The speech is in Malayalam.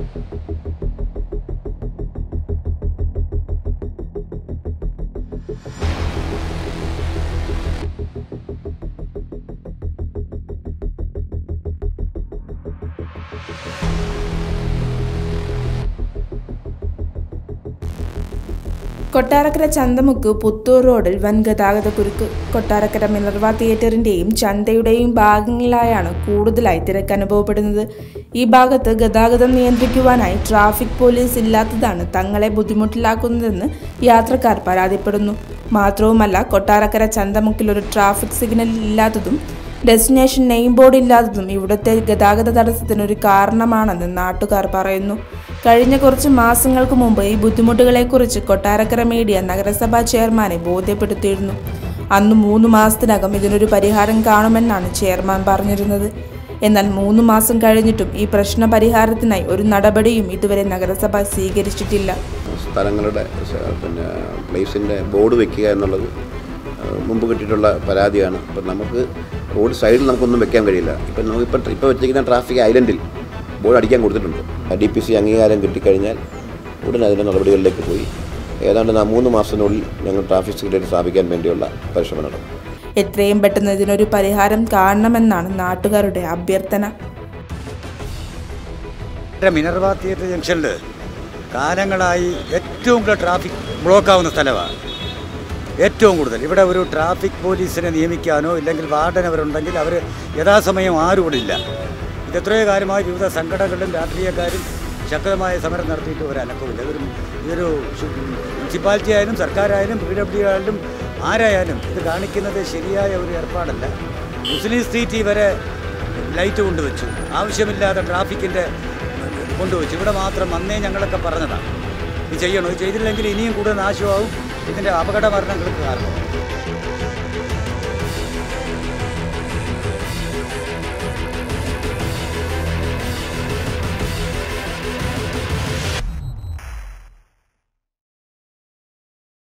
കൊട്ടാരക്കര ചന്തമുക്ക് പുത്തൂർ റോഡിൽ വൻ ഗതാഗത കുരുക്ക് കൊട്ടാരക്കര മിനർവ തിയേറ്ററിന്റെയും ചന്തയുടെയും ഭാഗങ്ങളിലായാണ് കൂടുതലായി തിരക്ക് അനുഭവപ്പെടുന്നത് ഈ ഭാഗത്ത് ഗതാഗതം നിയന്ത്രിക്കുവാനായി ട്രാഫിക് പോലീസ് ഇല്ലാത്തതാണ് തങ്ങളെ ബുദ്ധിമുട്ടിലാക്കുന്നതെന്ന് യാത്രക്കാർ പരാതിപ്പെടുന്നു മാത്രവുമല്ല കൊട്ടാരക്കര ചന്തമുക്കിൽ ഒരു ട്രാഫിക് സിഗ്നൽ ഇല്ലാത്തതും ഡെസ്റ്റിനേഷൻ നെയിം ബോർഡ് ഇല്ലാത്തതും ഇവിടുത്തെ ഗതാഗത തടസ്സത്തിനൊരു കാരണമാണെന്ന് നാട്ടുകാർ പറയുന്നു കഴിഞ്ഞ കുറച്ച് മാസങ്ങൾക്ക് മുമ്പ് ഈ ബുദ്ധിമുട്ടുകളെക്കുറിച്ച് കൊട്ടാരക്കര മീഡിയ നഗരസഭാ ചെയർമാനെ ബോധ്യപ്പെടുത്തിയിരുന്നു അന്ന് മൂന്ന് മാസത്തിനകം ഇതിനൊരു പരിഹാരം കാണുമെന്നാണ് ചെയർമാൻ പറഞ്ഞിരുന്നത് എന്നാൽ മൂന്ന് മാസം കഴിഞ്ഞിട്ടും ഈ പ്രശ്ന പരിഹാരത്തിനായി ഒരു നടപടിയും ഇതുവരെ നഗരസഭ സ്വീകരിച്ചിട്ടില്ല സ്ഥലങ്ങളുടെ സ- പിന്നെ പ്ലേസിൻ്റെ ബോർഡ് വെക്കുക എന്നുള്ളത് ആ, മുമ്പ് കിട്ടിയിട്ടുള്ള പരാതിയാണ് അപ്പം നമുക്ക് റോഡ് സൈഡിൽ നമുക്കൊന്നും വെക്കാൻ കഴിയില്ല ഇപ്പം നമുക്കിപ്പോൾ ഇപ്പോൾ വെച്ചിരിക്കുന്ന ട്രാഫിക് ഐലൻഡിൽ ബോർഡ് അടിക്കാൻ കൊടുത്തിട്ടുണ്ട് ഡി പി സി അംഗീകാരം കിട്ടിക്കഴിഞ്ഞാൽ ഉടൻ അതിൻ്റെ നടപടികളിലേക്ക് പോയി ഏതാണ്ട് നാ- മൂന്ന് മാസത്തിനുള്ളിൽ ഞങ്ങൾ ട്രാഫിക് സിഗ്നൽ സ്ഥാപിക്കാൻ വേണ്ടിയുള്ള പരിശ്രമം നടത്തും എത്രയും പെട്ടെന്ന് ഇതിനൊരു പരിഹാരം കാണണമെന്നാണ് നാട്ടുകാരുടെ അഭ്യർത്ഥന ഇവിടെ മിനർവ തിയേറ്റർ ജംഗ്ഷനിൽ കാലങ്ങളായി ഏറ്റവും കൂടുതൽ ട്രാഫിക് ബ്ലോക്ക് ആവുന്ന സ്ഥലമാണ് ഏറ്റവും കൂടുതൽ ഇവിടെ ഒരു ട്രാഫിക് പോലീസിനെ നിയമിക്കാനോ ഇല്ലെങ്കിൽ വാർഡൻ അവരുണ്ടെങ്കിൽ അവർ യഥാസമയം ആരും ഇവിടെ ഇല്ല ഇത് എത്രയോ കാലമായി വിവിധ സംഘടനകളിലും രാഷ്ട്രീയക്കാരും ശക്തമായ സമരം നടത്തിയിട്ട് ഒരു അനക്കമില്ല ഇതൊരു ഇതൊരു ശു- മുനിസിപ്പാലിറ്റി ആയാലും സർക്കാരായാലും പി ഡബ്ല്യു ആയാലും ആരായാലും ഇത് കാണിക്കുന്നത് ശരിയായ ഒരു ഏർപ്പാടല്ല മുസ്ലിം സ്ട്രീറ്റ് വരെ ലൈറ്റ് കൊണ്ടുവച്ചു ആവശ്യമില്ലാതെ ട്രാഫിക്കിൻ്റെ കൊണ്ടുവച്ചു ഇവിടെ മാത്രം അന്നേ ഞങ്ങളൊക്കെ പറഞ്ഞതാണ് ഇത് ചെയ്യണം ഇത് ചെയ്തില്ലെങ്കിൽ ഇനിയും കൂടുതൽ നാശമാവും ഇതിൻ്റെ അപകട മരണങ്ങൾക്ക് കാരണം